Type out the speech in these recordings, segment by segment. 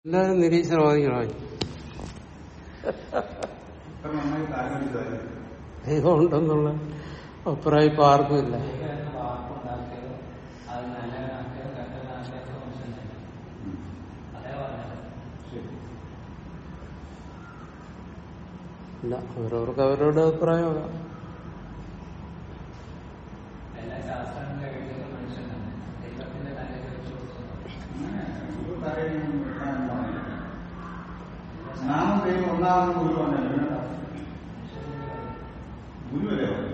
എല്ലാവരും നിരീശ്വരവാദികളായി ഇത്ര നന്നായിട്ട് ആലോചിച്ചത് ദൈവം ഉണ്ടെന്നുള്ള അഭിപ്രായം ഇപ്പൊ ആർക്കും ഇല്ല ശരി ഇല്ല അവരവർക്ക് അവരുടെ അഭിപ്രായം അതാ അങ്ങനെ ഒരു കാര്യം ഞാൻ പറഞ്ഞില്ല. നാമം ദൈവം ഒന്നാമെന്ന് ഗുരു പറഞ്ഞല്ലോ കേട്ടോ. ഗുരുവല്ലേ പറഞ്ഞത്?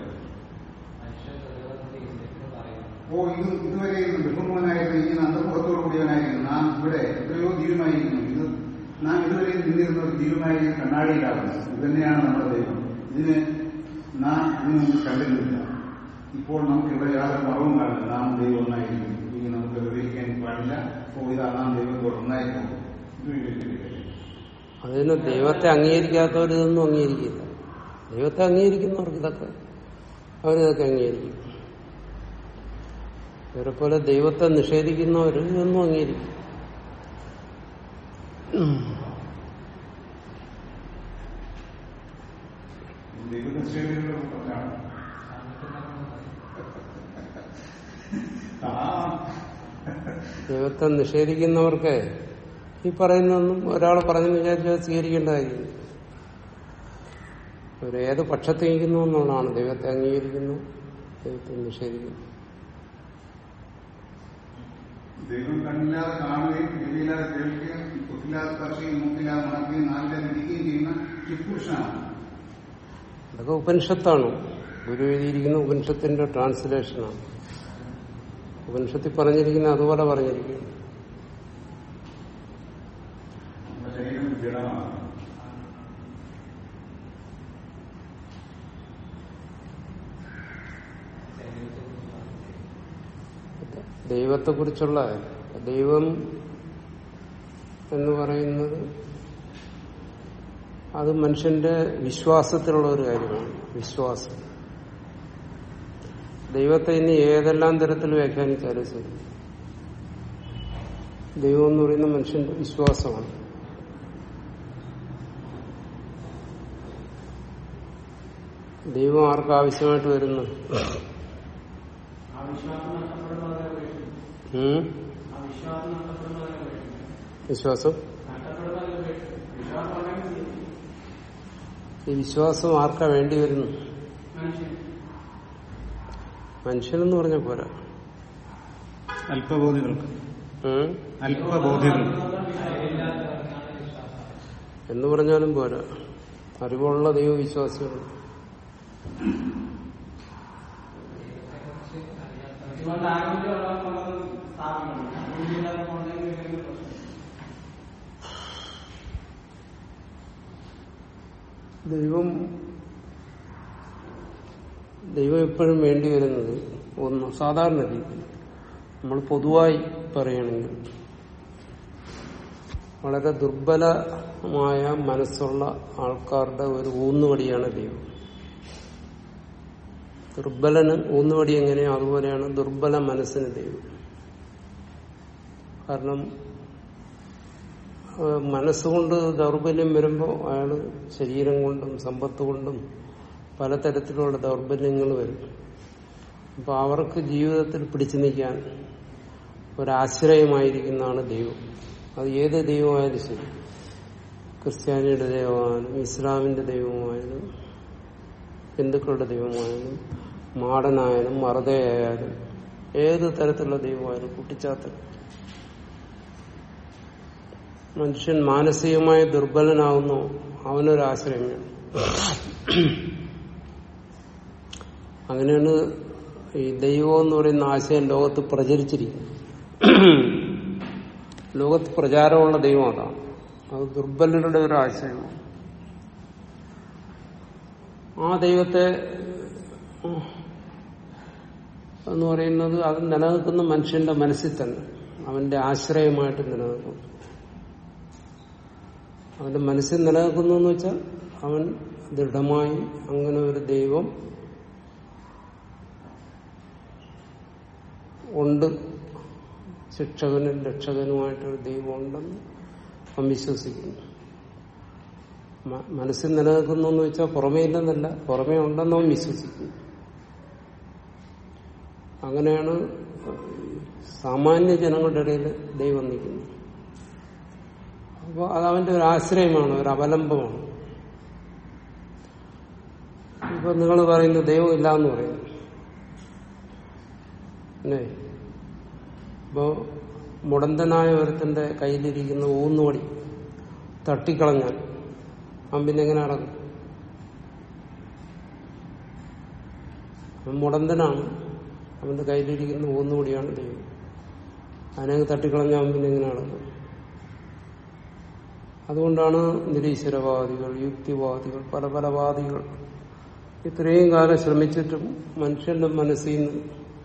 ഓ ഇത് ഇതുവരെ ബഹുമാനായിരുന്നു ഇങ്ങനെ അന്തർമുഖത്തോടു കൂടിയവനായിരുന്നു നാം ഇവിടെ എത്രയോ ധീരമായിരിക്കുന്നു ഇത് നാം ഇതുവരെ നിന്നിരുന്ന ഒരു ധീരമായി കണ്ണാടിയിലാകുന്നു ഇത് തന്നെയാണ് നമ്മുടെ ദൈവം ഇതിന് നാം ഇതിനു മുമ്പ് കണ്ടിരുന്നില്ല ഇപ്പോൾ നമുക്ക് ഇവിടെ യാതൊരു കുറവും കാണില്ല നാം ദൈവം ഒന്നായിരിക്കും ഇനി നമുക്ക് വിവരിക്കാൻ പാടില്ല ഓ ഇതാ നാം ദൈവത്തോട് ഒന്നായിരിക്കും ഇത് വിവരിച്ചിരിക്കട്ടെ അതിന് ദൈവത്തെ അംഗീകരിക്കാത്തവർ ഇതൊന്നും അംഗീകരിക്കില്ല ദൈവത്തെ അംഗീകരിക്കുന്നവർക്ക് ഇതൊക്കെ അവരിതൊക്കെ അംഗീകരിക്കും ഇവരെ പോലെ ദൈവത്തെ നിഷേധിക്കുന്നവർ ഇതൊന്നും അംഗീകരിക്കും ദൈവനിശ്ചയങ്ങളുടെ കൂട്ടത്തിലാണ് ആ ദൈവത്തെ നിഷേധിക്കുന്നവർക്ക് ഈ പറയുന്നൊന്നും ഒരാൾ പറഞ്ഞെന്ന് വിചാരിച്ചാൽ സ്വീകരിക്കേണ്ട കാര്യമില്ല അവരേത് പക്ഷത്ത് നിൽക്കുന്നു എന്നുള്ളതാണ് ദൈവത്തെ അംഗീകരിക്കുന്നു ദൈവത്തെ നിഷേധിക്കുന്നു ദൈവം കണ്ണില്ലാതെ കാണുകയും ചെവിയില്ലാതെ കേൾക്കുകയും തൊട്ടില്ലാതെ സ്പർശിക്കുകയും മൂക്കില്ലാതെ മണക്കുകയും നാലില്ലാതെ ഇരിക്കുകയും ചെയ്യുന്ന ചിപ്പുരുഷനാണ് അതൊക്കെ ഉപനിഷത്താണ് ഗുരു എഴുതിയിരിക്കുന്ന ഉപനിഷത്തിന്റെ ട്രാൻസ്ലേഷനാണ് ഉപനിഷത്തിൽ പറഞ്ഞിരിക്കുന്ന അതുപോലെ പറഞ്ഞിരിക്കുന്നു നമ്മുടെ ശരീരം ജഡമാണ് ദൈവത്തെ കുറിച്ചുള്ള ദൈവം എന്ന് പറയുന്നത് അത് മനുഷ്യന്റെ വിശ്വാസത്തിലുള്ള ഒരു കാര്യമാണ് വിശ്വാസം ദൈവത്തെ ഇനി ഏതെല്ലാം തരത്തിൽ വ്യാഖ്യാനിച്ചാലും ശരി ദൈവം എന്ന് പറയുന്ന മനുഷ്യന്റെ വിശ്വാസമാണ് ദൈവം ആർക്ക് ആവശ്യമായിട്ട് വരുന്നു ഉം? വിശ്വാസം ഈ വിശ്വാസം ആർക്കാ വേണ്ടി വരുന്നു മനുഷ്യനെന്ന് പറഞ്ഞ പോരാ അല്പബോധികൾക്ക് ഉം? അല്പബോധികൾക്ക് എന്ന് പറഞ്ഞാലും പോരാ അറിവുള്ള ദൈവവിശ്വാസികൾ ദൈവം ദൈവം എപ്പോഴും വേണ്ടി വരുന്നത് ഒന്ന് സാധാരണ രീതിയിൽ നമ്മൾ പൊതുവായി പറയുകയാണെങ്കിൽ വളരെ ദുർബലമായ മനസ്സുള്ള ആൾക്കാരുടെ ഒരു ഊന്നുവടിയാണ് ദൈവം ദുർബലന് ഊന്നുവടി എങ്ങനെയോ അതുപോലെയാണ് ദുർബല മനസ്സിന് ദൈവം കാരണം ഏഹ് മനസ്സുകൊണ്ട് ദൗർബല്യം വരുമ്പോൾ അയാൾ ശരീരം കൊണ്ടും സമ്പത്ത് കൊണ്ടും പലതരത്തിലുള്ള ദൗർബല്യങ്ങൾ വരും അപ്പൊ അവർക്ക് ജീവിതത്തിൽ പിടിച്ചു നിൽക്കാൻ ഒരാശ്രയമായിരിക്കുന്നതാണ് ദൈവം അത് ഏത് ദൈവമായാലും ശരി ക്രിസ്ത്യാനിയുടെ ദൈവമായാലും ഇസ്ലാമിന്റെ ദൈവമായാലും ഹിന്ദുക്കളുടെ ദൈവമായാലും മാടനായാലും മറതയായാലും ഏത് തരത്തിലുള്ള ദൈവമായാലും കുട്ടിച്ചാത്തൻ മനുഷ്യൻ മാനസികമായി ദുർബലനാവുന്നു അവനൊരാശ്രയം വേണം അങ്ങനെയാണ് ഈ ദൈവം എന്ന് പറയുന്ന ആശയം ലോകത്ത് പ്രചരിച്ചിരിക്കുന്നത് ലോകത്ത് പ്രചാരമുള്ള ദൈവം അതാണ് അത് ദുർബലരുടെ ഒരു ആശയമാണ് ആ ദൈവത്തെ ഉം, എന്ന് പറയുന്നത് അത് നിലനിൽക്കുന്ന മനുഷ്യന്റെ മനസ്സിൽ തന്നെ അവന്റെ ആശ്രയമായിട്ട് നിലനിൽക്കും അവന്റെ മനസ്സിൽ നിലനിൽക്കുന്നു എന്ന് വെച്ചാൽ അവൻ ദൃഢമായി അങ്ങനെ ഒരു ദൈവം ഉണ്ട് ശിക്ഷകനും രക്ഷകനുമായിട്ടൊരു ദൈവം ഉണ്ടെന്ന് അവൻ വിശ്വസിക്കുന്നു മ- മനസ്സിൽ നിലനിൽക്കുന്നു എന്ന് വെച്ചാൽ പുറമേ ഇല്ലെന്നല്ല പുറമേ ഉണ്ടെന്ന് അവൻ വിശ്വസിക്കുന്നു അങ്ങനെയാണ് സാമാന്യ ജനങ്ങളുടെ ഇടയിൽ ദൈവം നിൽക്കുന്നത് അപ്പോൾ അത് അവന്റെ ഒരു ആശ്രയമാണ് ഒരു അവലംബമാണ് ഇപ്പൊ നിങ്ങൾ പറയുന്നു ദൈവം ഇല്ല എന്ന് പറയുന്നു അല്ലേ ഇപ്പോ മുടന്തനായ ഒരുത്തന്റെ കയ്യിലിരിക്കുന്ന ഊന്നുവടി തട്ടിക്കളഞ്ഞാൽ അവൻ പിന്നെ എങ്ങനെ അടങ്ങും അവൻ മുടന്തനാണ് അവന്റെ കയ്യിലിരിക്കുന്ന ഊന്നുവടിയാണ് ദൈവം അതിനെ തട്ടിക്കളഞ്ഞ അവൻ പിന്നെ എങ്ങനെ അടങ്ങും അതുകൊണ്ടാണ് നിരീശ്വരവാദികൾ യുക്തിവാദികൾ പല പല വാദികൾ ഇത്രയും കാലം ശ്രമിച്ചിട്ടും മനുഷ്യന്റെ മനസ്സിൽ നിന്ന്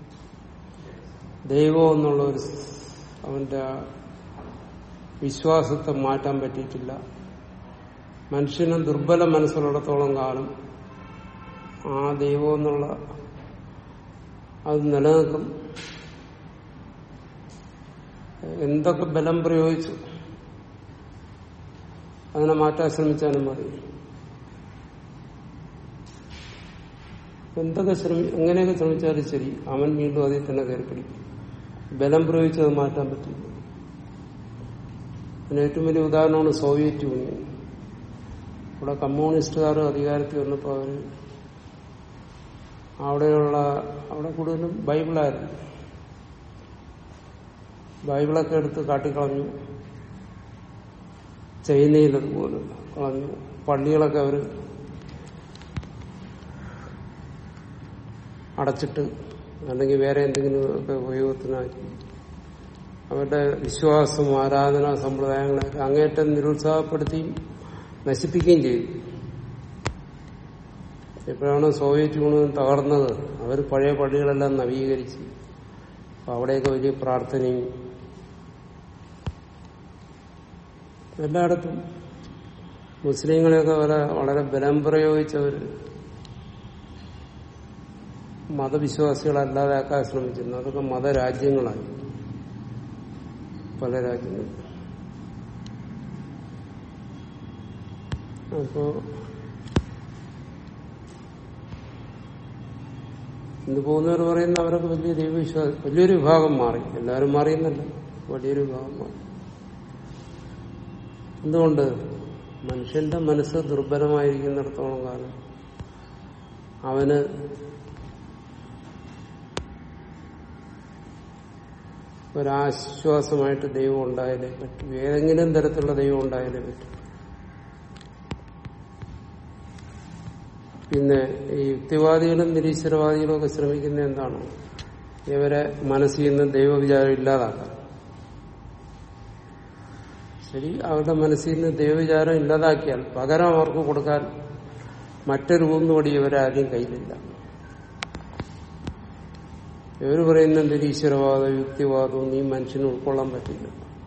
ദൈവം എന്നുള്ള ഒരു സ് അവന്റെ ആ വിശ്വാസത്തെ മാറ്റാൻ പറ്റിയിട്ടില്ല മനുഷ്യന് ദുർബല മനസ്സിലുള്ളത്തോളം കാലം ആ ദൈവം എന്നുള്ള അത് നിലനിൽക്കും എന്തൊക്കെ ബലം പ്രയോഗിച്ചു അതിനെ മാറ്റാൻ ശ്രമിച്ചാലും മതി എന്തൊക്കെ ശ്രമി എങ്ങനെയൊക്കെ ശ്രമിച്ചാലും ശരി അവൻ വീണ്ടും അതിൽ തന്നെ കയറി പിടിക്കും ബലം പ്രയോഗിച്ചത് മാറ്റാൻ പറ്റില്ല അതിന് ഏറ്റവും വലിയ ഉദാഹരണമാണ് സോവിയറ്റ് യൂണിയൻ ഇവിടെ കമ്മ്യൂണിസ്റ്റുകാർ അധികാരത്തിൽ വന്നപ്പോൾ അവര് അവിടെയുള്ള അവിടെ കൂടുതലും ബൈബിളായിരുന്നു ബൈബിളൊക്കെ എടുത്ത് കാട്ടിക്കളഞ്ഞു ചൈനയിൽ അതുപോലെ കളഞ്ഞു പള്ളികളൊക്കെ അവർ അടച്ചിട്ട് അല്ലെങ്കിൽ വേറെ എന്തെങ്കിലും ഒക്കെ ഉപയോഗത്തിനാക്കി അവരുടെ വിശ്വാസം ആരാധന സമ്പ്രദായങ്ങളൊക്കെ അങ്ങേറ്റം നിരുത്സാഹപ്പെടുത്തിയും നശിപ്പിക്കുകയും ചെയ്തു എപ്പോഴാണ് സോവിയറ്റ് യൂണിയൻ തകർന്നത് അവർ പഴയ പള്ളികളെല്ലാം നവീകരിച്ച് അപ്പൊ അവിടെയൊക്കെ വലിയ പ്രാർത്ഥനയും എല്ലായിടത്തും മുസ്ലിങ്ങളെയൊക്കെ വളരെ വളരെ ബലം പ്രയോഗിച്ചവർ മതവിശ്വാസികളല്ലാതെ ആക്കാൻ ശ്രമിച്ചിരുന്നു അതൊക്കെ മതരാജ്യങ്ങളായി പല രാജ്യങ്ങളും അപ്പോ ഇന്ന് പോകുന്നവർ പറയുന്ന അവരൊക്കെ വലിയ ദൈവവിശ്വാസം വലിയൊരു വിഭാഗം മാറി എല്ലാവരും മാറിയെന്നല്ല വലിയൊരു വിഭാഗം മാറി എന്തുകൊണ്ട് മനുഷ്യന്റെ മനസ്സ് ദുർബലമായിരിക്കുന്നിടത്തോളം കാലം അവന് ഒരാശ്വാസമായിട്ട് ദൈവം ഉണ്ടായാലേ പറ്റൂ ഏതെങ്കിലും തരത്തിലുള്ള ദൈവം ഉണ്ടായാലേ പറ്റൂ പിന്നെ ഈ യുക്തിവാദികളും നിരീശ്വരവാദികളും ഒക്കെ ശ്രമിക്കുന്ന എന്താണ് ഇവരെ മനസ്സിൽ നിന്ന് ദൈവവിചാരം ഇല്ലാതാക്കാൻ ശരി അവരുടെ മനസ്സിൽ നിന്ന് ദൈവവിചാരം ഇല്ലാതാക്കിയാൽ പകരം അവർക്ക് കൊടുക്കാൻ മറ്റൊരു ഊന്നുപടി ഇവരെ ആദ്യം കയ്യിലില്ല ഇവർ പറയുന്ന നിരീശ്വരവാദം യുക്തിവാദവും നീ മനുഷ്യന് ഉൾക്കൊള്ളാൻ പറ്റില്ല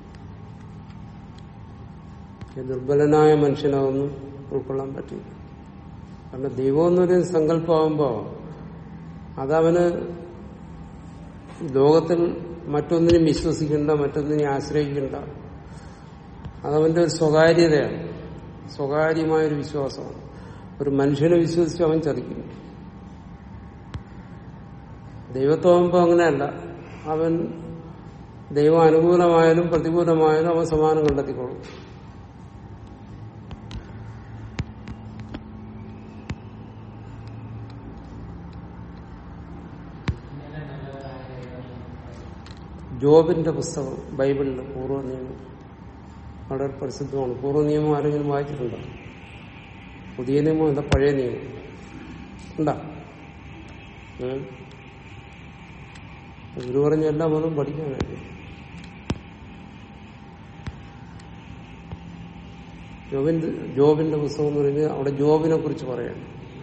ഈ ദുർബലനായ മനുഷ്യനതൊന്നും ഉൾക്കൊള്ളാൻ പറ്റില്ല കാരണം ദൈവം എന്നൊരു സങ്കല്പമാകുമ്പോ അതവന് ലോകത്തിൽ മറ്റൊന്നിനും വിശ്വസിക്കണ്ട മറ്റൊന്നിനെ ആശ്രയിക്കണ്ട അതവന്റെ ഒരു സ്വകാര്യതയാണ് സ്വകാര്യമായൊരു വിശ്വാസമാണ് ഒരു മനുഷ്യനെ വിശ്വസിച്ച് അവൻ ചതിക്കുന്നു ദൈവത്വമാകുമ്പോൾ അങ്ങനെയല്ല അവൻ ദൈവം അനുകൂലമായാലും പ്രതികൂലമായാലും അവൻ സമാനം കണ്ടെത്തിക്കോളും ജോബിന്റെ പുസ്തകം ബൈബിളിൽ പൂർവ്വ നിയമം വളരെ പ്രസിദ്ധമാണ് പൂർവ്വ നിയമം ആരെങ്കിലും വായിച്ചിട്ടുണ്ടോ പുതിയ നിയമം അല്ല പഴയ നിയമം ഉണ്ടാ ഗുരു പറഞ്ഞ എല്ലാ മതവും പഠിക്കാനായിട്ട് ജോബിന്റെ ജോബിന്റെ പുസ്തകം എന്ന് പറയുന്നത് അവിടെ ജോബിനെ കുറിച്ച് പറയാണ്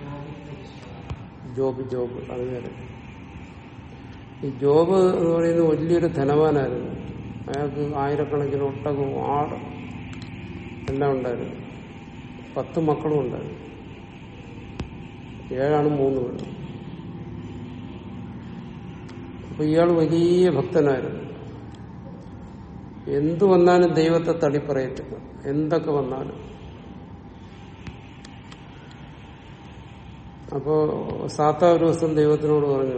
ജോബ് ജോബ് അങ്ങനെ ഈ ജോബ് എന്ന് പറയുന്നത് വലിയൊരു ധനവാനായിരുന്നു അയാൾക്ക് ആയിരക്കണക്കിന് ഒട്ടകവും ആട് എല്ലാം ഉണ്ടായിരുന്നു പത്ത് മക്കളും ഉണ്ടായിരുന്നു ഏഴാണ് മൂന്ന് പേരും അപ്പൊ ഇയാൾ വലിയ ഭക്തനായിരുന്നു എന്തു വന്നാലും ദൈവത്തെ തള്ളിപ്പറയത്തില്ല എന്തൊക്കെ വന്നാലും അപ്പോ സാത്ത ഒരു ദിവസം ദൈവത്തിനോട് പറഞ്ഞു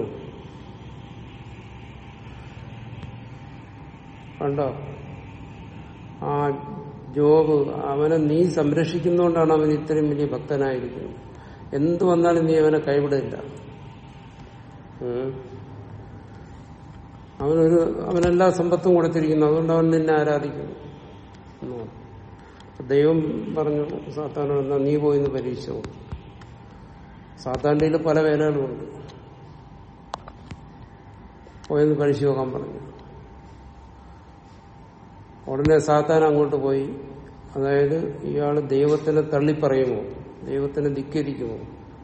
കണ്ടോ ആ ജോബ് അവനെ നീ സംരക്ഷിക്കുന്നോണ്ടാണ് അവൻ ഇത്രയും വലിയ ഭക്തനായിരിക്കുന്നത് എന്തു വന്നാലും നീ അവനെ കൈവിടില്ല ഉം. അവനൊരു അവനെല്ലാ സമ്പത്തും കൊടുത്തിരിക്കുന്നു അതുകൊണ്ട് അവൻ നിന്നെ ആരാധിക്കുന്നു എന്ന് പറഞ്ഞു. ദൈവം പറഞ്ഞു സാത്താനോ എന്നാ നീ പോയി ഒന്ന് പരീക്ഷിച്ചോ സാത്താൻ്റെ പല വേലകളുമുണ്ട് പോയെന്ന് പരീക്ഷ നോക്കാൻ പറഞ്ഞു ഉടനെ സാത്താൻ അങ്ങോട്ട് പോയി അതായത് ഇയാൾ ദൈവത്തിനെ തള്ളിപ്പറയുമോ ദൈവത്തിനെ ധിക്കരിക്കുമോ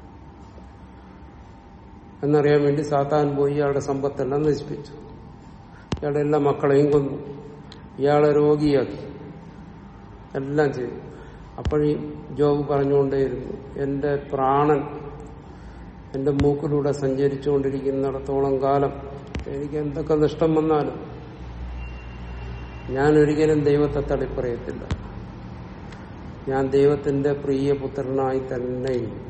എന്നറിയാൻ വേണ്ടി സാത്താൻ പോയി ഇയാളുടെ സമ്പത്തെല്ലാം നശിപ്പിച്ചു ഇയാളുടെ എല്ലാ മക്കളെയും കൊന്നു ഇയാളെ രോഗിയാക്കി എല്ലാം ചെയ്തു അപ്പോഴീ ജോബ് പറഞ്ഞുകൊണ്ടേയിരുന്നു എന്റെ പ്രാണൻ എന്റെ മൂക്കിലൂടെ സഞ്ചരിച്ചുകൊണ്ടിരിക്കുന്നിടത്തോളം കാലം എനിക്ക് എന്തൊക്കെ നഷ്ടം വന്നാലും ഞാൻ ഒരിക്കലും ദൈവത്തെ തള്ളിപ്പറയത്തില്ല ഞാൻ ദൈവത്തിന്റെ പ്രിയ പുത്രനായി തന്നെ ഇരിക്കും.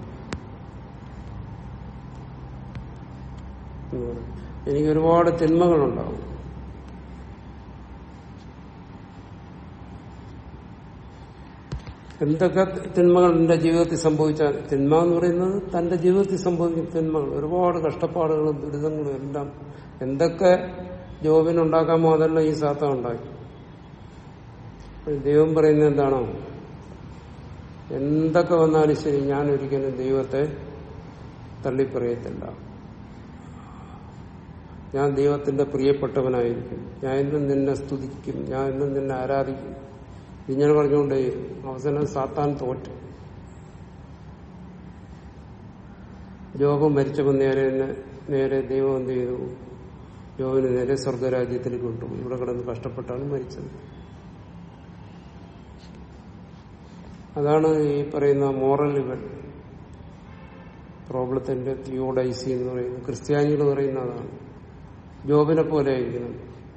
എന്ന് പറഞ്ഞു. എനിക്ക് ഒരുപാട് തിന്മകളുണ്ടാവും എന്തൊക്കെ തിന്മകൾ എന്റെ ജീവിതത്തിൽ സംഭവിച്ചാൽ തിന്മ എന്ന് പറയുന്നത് തന്റെ ജീവിതത്തിൽ സംഭവിക്കുന്ന തിന്മകൾ ഒരുപാട് കഷ്ടപ്പാടുകളും ദുരിതങ്ങളും എല്ലാം എന്തൊക്കെ ജോബിനുണ്ടാക്കാമോ അതെല്ലാം ഈ സാത്ത ഉണ്ടാക്കി അപ്പോൾ ദൈവം പറയുന്നത് എന്താണോ എന്തൊക്കെ വന്നാലും ശരി ഞാൻ ഒരിക്കലും ദൈവത്തെ തള്ളിപ്പറയത്തില്ല ഞാൻ ദൈവത്തിന്റെ പ്രിയപ്പെട്ടവനായിരിക്കും ഞാൻ എന്നും നിന്നെ സ്തുതിക്കും ഞാൻ എന്നും നിന്നെ ആരാധിക്കും ഇങ്ങനെ പറഞ്ഞുകൊണ്ടേ അവസാനം സാത്താൻ തോറ്റ് ജോബ് മരിച്ചപ്പോൾ നേരെ തന്നെ- നേരെ ദൈവം എന്ത് ചെയ്തു ജോബിന് നേരെ സ്വർഗരാജ്യത്തിലേക്ക് കൊണ്ടുപോയി ഇവിടെ കിടന്ന് കഷ്ടപ്പെട്ടാണ് മരിച്ചത് അതാണ് ഈ പറയുന്ന മോറൽ ഇവൻ പ്രോബ്ലത്തിന്റെ തിയോഡൈസി എന്ന് പറയുന്നത് ക്രിസ്ത്യാനികൾ പറയുന്ന അതാണ് ജോബിനെ പോലെ ആയിരിക്കണം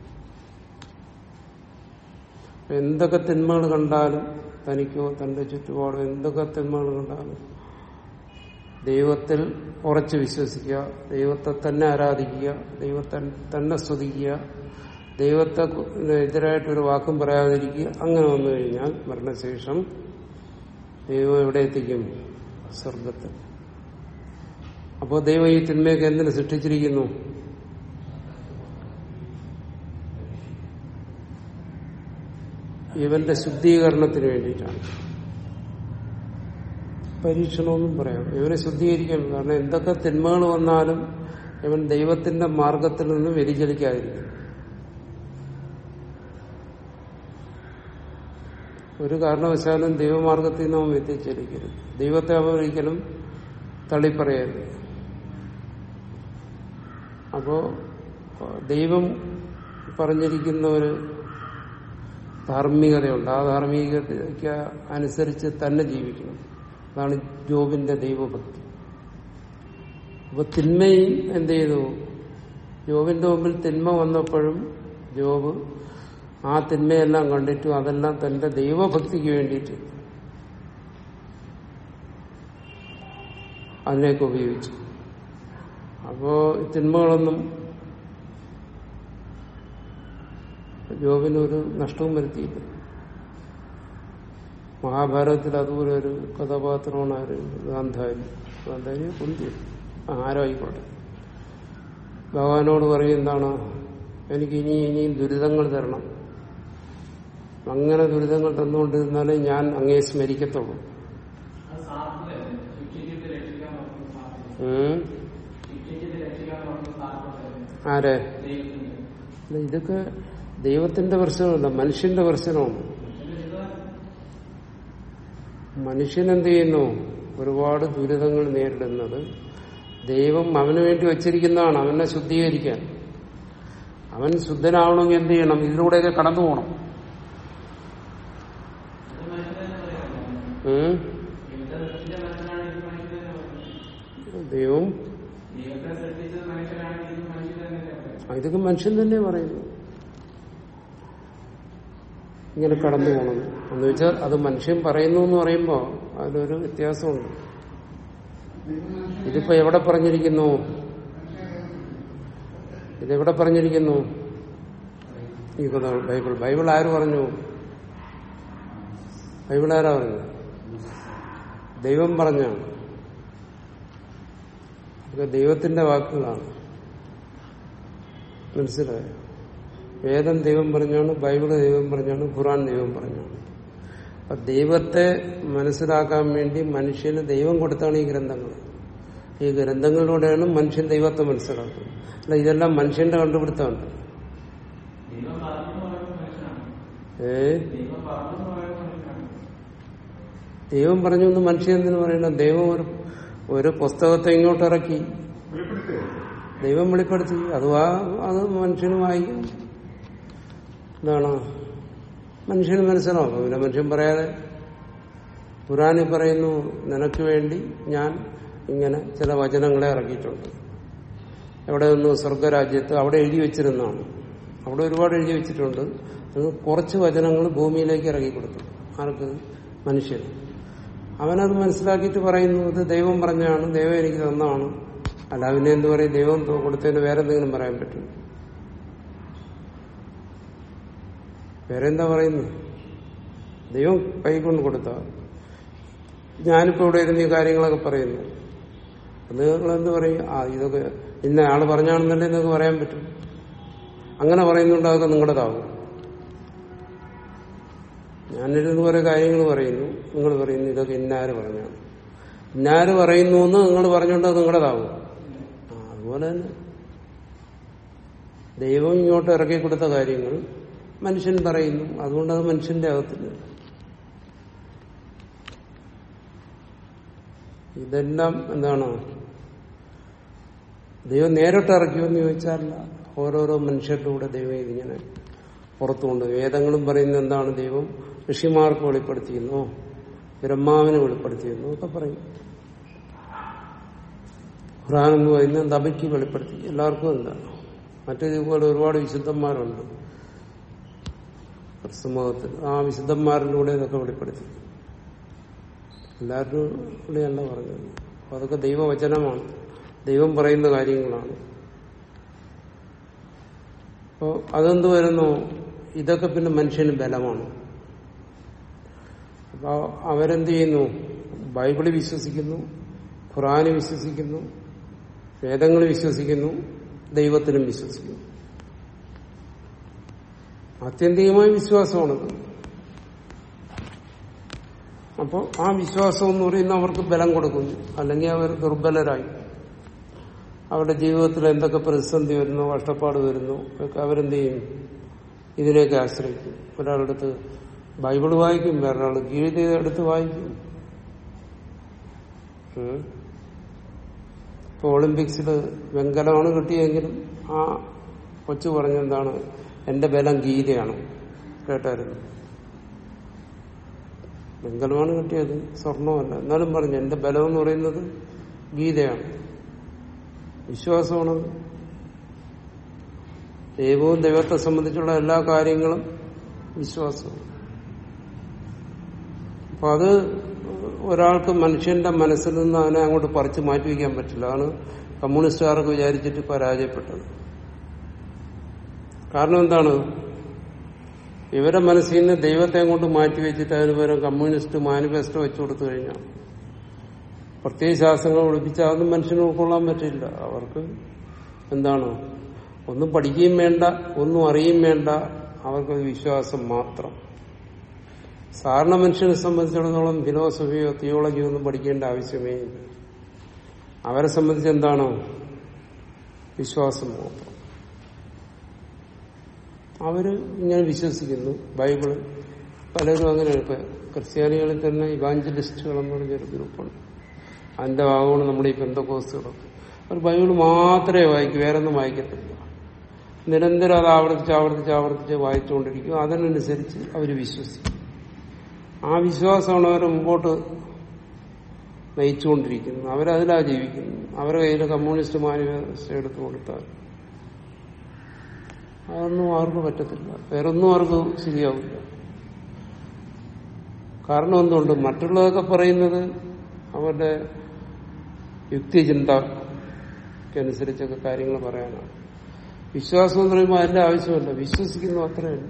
എന്തൊക്കെ തിന്മകൾ കണ്ടാലും തനിക്കോ തന്റെ ചുറ്റുപാടോ എന്തൊക്കെ തിന്മകൾ കണ്ടാലും ദൈവത്തിൽ ഉറച്ചു വിശ്വസിക്കുക ദൈവത്തെ തന്നെ ആരാധിക്കുക ദൈവത്തെ തന്നെ സ്തുതിക്കുക ദൈവത്തെ എതിരായിട്ടൊരു വാക്കും പറയാതിരിക്കുക അങ്ങനെ വന്നു കഴിഞ്ഞാൽ മരണശേഷം ദൈവം എവിടെ എത്തിക്കും സ്വർഗത്തിൽ അപ്പോൾ ദൈവം ഈ തിന്മയൊക്കെ എന്തിനു സൃഷ്ടിച്ചിരിക്കുന്നു ഇവന്റെ ശുദ്ധീകരണത്തിന് വേണ്ടിയിട്ടാണ് പരീക്ഷണമെന്നും പറയാം ഇവനെ ശുദ്ധീകരിക്കണം കാരണം എന്തൊക്കെ തിന്മകൾ വന്നാലും ഇവൻ ദൈവത്തിന്റെ മാർഗത്തിൽ നിന്ന് വ്യതിചലിക്കാതിരിക്കും ഒരു കാരണവശാലും ദൈവമാർഗത്തിൽ നിന്ന് അവൻ വ്യതിചലിക്കരുത് ദൈവത്തെ അവൻ ഒരിക്കലും തള്ളിപ്പറയരുത് അപ്പോ ദൈവം പറഞ്ഞിരിക്കുന്ന ഒരു ധാർമ്മികതയുണ്ട് ആ ധാർമ്മികതയ്ക്ക് അനുസരിച്ച് തന്നെ ജീവിക്കണം അതാണ് ജോബിന്റെ ദൈവഭക്തി അപ്പൊ തിന്മയും എന്ത് ചെയ്തു ജോബിന്റെ മുമ്പിൽ തിന്മ വന്നപ്പോഴും ജോബ് ആ തിന്മയെല്ലാം കണ്ടിട്ടു അതെല്ലാം തന്റെ ദൈവഭക്തിക്ക് വേണ്ടിയിട്ട് അതിലേക്ക് ഉപയോഗിച്ചു അപ്പോ ഈ തിന്മകളൊന്നും ജോബിനൊരു നഷ്ടവും വരുത്തിയില്ല മഹാഭാരതത്തിൽ അതുപോലെ ഒരു കഥാപാത്രമാണ് ആര് ഗാന്ധാരി ഗാന്ധാരിയെ കൊന്തി ആരോ ആയിക്കോട്ടെ ഭഗവാനോട് പറയും എന്താണ് എനിക്ക് ഇനി ഇനിയും ദുരിതങ്ങൾ തരണം അങ്ങനെ ദുരിതങ്ങൾ തന്നുകൊണ്ടിരുന്നാലേ ഞാൻ അങ്ങേ സ്മരിക്കത്തുള്ളൂ ഉം. ആരെ അല്ല, ഇതൊക്കെ ദൈവത്തിന്റെ പ്രശ്നമല്ല മനുഷ്യന്റെ പ്രശ്നമാണ് മനുഷ്യൻ എന്ത് ചെയ്യുന്നു ഒരുപാട് ദുരിതങ്ങൾ നേരിടുന്നത് ദൈവം അവന് വേണ്ടി വച്ചിരിക്കുന്നതാണ് അവനെ ശുദ്ധീകരിക്കാൻ അവൻ ശുദ്ധനാവണമെങ്കിൽ എന്ത് ചെയ്യണം ഇതിലൂടെയൊക്കെ കടന്നു പോകണം ഉം? ദൈവം ആ, ഇതൊക്കെ മനുഷ്യൻ തന്നെ പറയുന്നു ഇങ്ങനെ കടന്നു പോകണം എന്ന് വെച്ചാൽ അത് മനുഷ്യൻ പറയുന്നു എന്ന് പറയുമ്പോൾ അതിലൊരു വ്യത്യാസമുണ്ട് ഇതിപ്പോ എവിടെ പറഞ്ഞിരിക്കുന്നു ഇതെവിടെ പറഞ്ഞിരിക്കുന്നു ഈ കഥ ബൈബിൾ ബൈബിൾ ആര് പറഞ്ഞു ബൈബിൾ ആരാ പറഞ്ഞു ദൈവം പറഞ്ഞാണ് ഇതൊക്കെ ദൈവത്തിന്റെ വാക്കുകളാണ് മനസ്സിലായോ വേദം ദൈവം പറഞ്ഞാണ് ബൈബിള് ദൈവം പറഞ്ഞാണ് ഖുറാൻ ദൈവം പറഞ്ഞാണ് അപ്പൊ ദൈവത്തെ മനസ്സിലാക്കാൻ വേണ്ടി മനുഷ്യന് ദൈവം കൊടുത്താണ് ഈ ഗ്രന്ഥങ്ങൾ ഈ ഗ്രന്ഥങ്ങളിലൂടെയാണ് മനുഷ്യൻ ദൈവത്തെ മനസ്സിലാക്കുന്നത് അല്ല ഇതെല്ലാം മനുഷ്യന്റെ കണ്ടുപിടുത്തമാണ് ദൈവം പറഞ്ഞു പറയുന്നത് മനുഷ്യനാണ് ഏ ദൈവം പറഞ്ഞു പറയുന്നത് മനുഷ്യനാണ് ദൈവം പറഞ്ഞു എന്ന് മനുഷ്യൻ എന്തിനു പറയണം ദൈവം ഒരു ഒരു പുസ്തകത്തെ ഇങ്ങോട്ട് ഇറക്കി വെളിപ്പെടുത്തുക ദൈവം വെളിപ്പെടുത്തി അത് വാ- അത് മനുഷ്യന് വായിക്കും എന്താണ് മനുഷ്യന് മനസ്സിലാവും പിന്നെ മനുഷ്യൻ പറയാതെ ഖുറാനിൽ പറയുന്നു നിനക്ക് വേണ്ടി ഞാൻ ഇങ്ങനെ ചില വചനങ്ങളെ ഇറക്കിയിട്ടുണ്ട് എവിടെ നിന്ന് സ്വർഗരാജ്യത്ത് അവിടെ എഴുതി വെച്ചിരുന്നതാണ് അവിടെ ഒരുപാട് എഴുതി വെച്ചിട്ടുണ്ട് അത് കുറച്ച് വചനങ്ങൾ ഭൂമിയിലേക്ക് ഇറക്കി കൊടുത്തു ആർക്ക് മനുഷ്യന് അവനത് മനസ്സിലാക്കിയിട്ട് പറയുന്നു ഇത് ദൈവം പറഞ്ഞാണ് ദൈവം എനിക്ക് തന്നതാണ് അല്ല പിന്നെ എന്ത് പറയും ദൈവം കൊടുത്തതിന് വേറെ എന്തെങ്കിലും പറയാൻ പറ്റും വേറെ എന്താ പറയുന്നു ദൈവം കൈകൊണ്ട് കൊടുത്ത ഞാനിപ്പോ ഇവിടെ ഇരുന്ന് ഈ കാര്യങ്ങളൊക്കെ പറയുന്നു അത് നിങ്ങൾ എന്ത് പറയും ആ ഇതൊക്കെ ഇന്ന ആള് പറഞ്ഞാണെന്നല്ലേ നിങ്ങൾക്ക് പറയാൻ പറ്റും അങ്ങനെ പറയുന്നുണ്ട് അതൊക്കെ നിങ്ങളുടേതാവും ഞാനിരുന്ന് കുറെ കാര്യങ്ങൾ പറയുന്നു നിങ്ങൾ പറയുന്നു ഇതൊക്കെ ഇന്നാര് പറഞ്ഞാണ് ഇന്നാര് പറയുന്നു എന്ന് നിങ്ങൾ പറഞ്ഞുകൊണ്ട് അത് നിങ്ങളുടേതാവും ആ അതുപോലെ തന്നെ ദൈവം ഇങ്ങോട്ട് ഇറക്കി കൊടുത്ത കാര്യങ്ങൾ മനുഷ്യൻ പറയുന്നു അതുകൊണ്ട് അത് മനുഷ്യന്റെ അകത്തില്ല ഇതെല്ലാം എന്താണ് ദൈവം നേരിട്ട് ഇറക്കിയോന്ന് ചോദിച്ചാലല്ല ഓരോരോ മനുഷ്യരുടെ കൂടെ ദൈവം ഇതിങ്ങനെ പുറത്തുകൊണ്ട് വേദങ്ങളും പറയുന്നത് എന്താണ് ദൈവം ഋഷിമാർക്ക് വെളിപ്പെടുത്തിയെന്നോ ബ്രഹ്മാവിനെ വെളിപ്പെടുത്തിയെന്നോ ഒക്കെ പറയും ഖുറാൻ എന്ന് പറയുന്നത് നബിക്ക് വെളിപ്പെടുത്തി എല്ലാവർക്കും എന്താണ് മറ്റേതുപോലെ ഒരുപാട് വിശുദ്ധന്മാരുണ്ട് ക്രിസ്തുമതത്തിൽ ആ വിശുദ്ധന്മാരിലൂടെ ഇതൊക്കെ വെളിപ്പെടുത്തി എല്ലാവരുടെ കൂടെയല്ല പറഞ്ഞത് അപ്പൊ അതൊക്കെ ദൈവവചനമാണ് ദൈവം പറയുന്ന കാര്യങ്ങളാണ് അപ്പോ അതെന്ത് വരുന്നു ഇതൊക്കെ പിന്നെ മനുഷ്യന് ബലമാണ് അപ്പൊ അവരെന്ത് ചെയ്യുന്നു ബൈബിള് വിശ്വസിക്കുന്നു ഖുറാന് വിശ്വസിക്കുന്നു വേദങ്ങൾ വിശ്വസിക്കുന്നു ദൈവത്തിനും വിശ്വസിക്കുന്നു ആത്യന്തികമായ വിശ്വാസമാണത് അപ്പോൾ ആ വിശ്വാസം എന്ന് പറയുന്ന അവർക്ക് ബലം കൊടുക്കുന്നു അല്ലെങ്കിൽ അവർ ദുർബലരായി അവരുടെ ജീവിതത്തിൽ എന്തൊക്കെ പ്രതിസന്ധി വരുന്നു കഷ്ടപ്പാട് വരുന്നു ഒക്കെ അവരെന്ത് ചെയ്യും ഇതിനെയൊക്കെ ആശ്രയിക്കും ഒരാളെടുത്ത് ബൈബിൾ വായിക്കും വേറൊരാൾ ഗീത എടുത്ത് വായിക്കും ഉം. ഇപ്പൊ ഒളിമ്പിക്സിൽ വെങ്കലമാണ് കിട്ടിയെങ്കിലും ആ കൊച്ചു പറഞ്ഞെന്താണ് എന്റെ ബലം ഗീതയാണ് കേട്ടായിരുന്നു വെങ്കലമാണ് കിട്ടിയത് സ്വർണമല്ല എന്നാലും പറഞ്ഞു എന്റെ ബലം എന്ന് പറയുന്നത് ഗീതയാണ് വിശ്വാസമാണത് ദൈവവും ദൈവത്തെ സംബന്ധിച്ചുള്ള എല്ലാ കാര്യങ്ങളും വിശ്വാസമാണ് അപ്പൊ അത് ഒരാൾക്ക് മനുഷ്യന്റെ മനസ്സിൽ നിന്ന് അതിനെ അങ്ങോട്ട് പറിച്ചു മാറ്റി വയ്ക്കാൻ പറ്റില്ല അതാണ് കമ്മ്യൂണിസ്റ്റുകാർക്ക് വിചാരിച്ചിട്ട് പരാജയപ്പെട്ടത് കാരണം എന്താണ് ഇവരെ മനസ്സിൽ നിന്ന് ദൈവത്തെ അങ്ങോട്ട് മാറ്റി വെച്ചിട്ട് അതിന് പകരം കമ്മ്യൂണിസ്റ്റ് മാനിഫെസ്റ്റോ വെച്ചു കൊടുത്തു കഴിഞ്ഞാൽ പ്രത്യേക ശാസ്ത്രങ്ങൾ ഒളിപ്പിച്ചാൽ അതൊന്നും മനുഷ്യന് ഉൾക്കൊള്ളാൻ പറ്റില്ല അവർക്ക് എന്താണ് ഒന്നും പഠിക്കുകയും വേണ്ട ഒന്നും അറിയുകയും വേണ്ട അവർക്ക് വിശ്വാസം മാത്രം സാധാരണ മനുഷ്യനെ സംബന്ധിച്ചിടത്തോളം ഫിലോസഫിയോ തിയോളജിയോ ഒന്നും പഠിക്കേണ്ട ആവശ്യമേ ഇല്ല അവരെ സംബന്ധിച്ച് എന്താണോ വിശ്വാസം മാത്രം അവര് ഇങ്ങനെ വിശ്വസിക്കുന്നു ബൈബിള് പലരും അങ്ങനെ ഇപ്പൊ ക്രിസ്ത്യാനികളിൽ തന്നെ ഇവാഞ്ചലിസ്റ്റുകൾ എന്ന് പറഞ്ഞൊരു ഗ്രൂപ്പുണ്ട് അതിന്റെ ഭാഗമാണ് നമ്മുടെ ഈ പെന്തക്കോസ്റ്റുകളൊക്കെ അവർ ബൈബിൾ മാത്രമേ വായിക്കൂ വേറെ ഒന്നും വായിക്കത്തില്ല നിരന്തരം അത് ആവർത്തിച്ച് ആവർത്തിച്ച് ആവർത്തിച്ച് വായിച്ചുകൊണ്ടിരിക്കും അതിനനുസരിച്ച് അവർ വിശ്വസിക്കും ആ വിശ്വാസമാണ് അവരെ മുമ്പോട്ട് നയിച്ചുകൊണ്ടിരിക്കുന്നത് അവരതിലാ ജീവിക്കുന്നു അവരുടെ കയ്യിൽ കമ്മ്യൂണിസ്റ്റ് മാനിഫെസ്റ്റോ എടുത്തു കൊടുത്താൽ അതൊന്നും അവർക്ക് പറ്റത്തില്ല വേറൊന്നും അവർക്ക് ശരിയാവില്ല കാരണം എന്തുകൊണ്ട് മറ്റുള്ളതൊക്കെ പറയുന്നത് അവരുടെ യുക്തിചിന്തക്കനുസരിച്ചൊക്കെ കാര്യങ്ങൾ പറയാനാണ് വിശ്വാസം എന്ന് പറയുമ്പോൾ അതിന്റെ ആവശ്യമില്ല വിശ്വസിക്കുന്നു അത്രയേ ഉള്ളൂ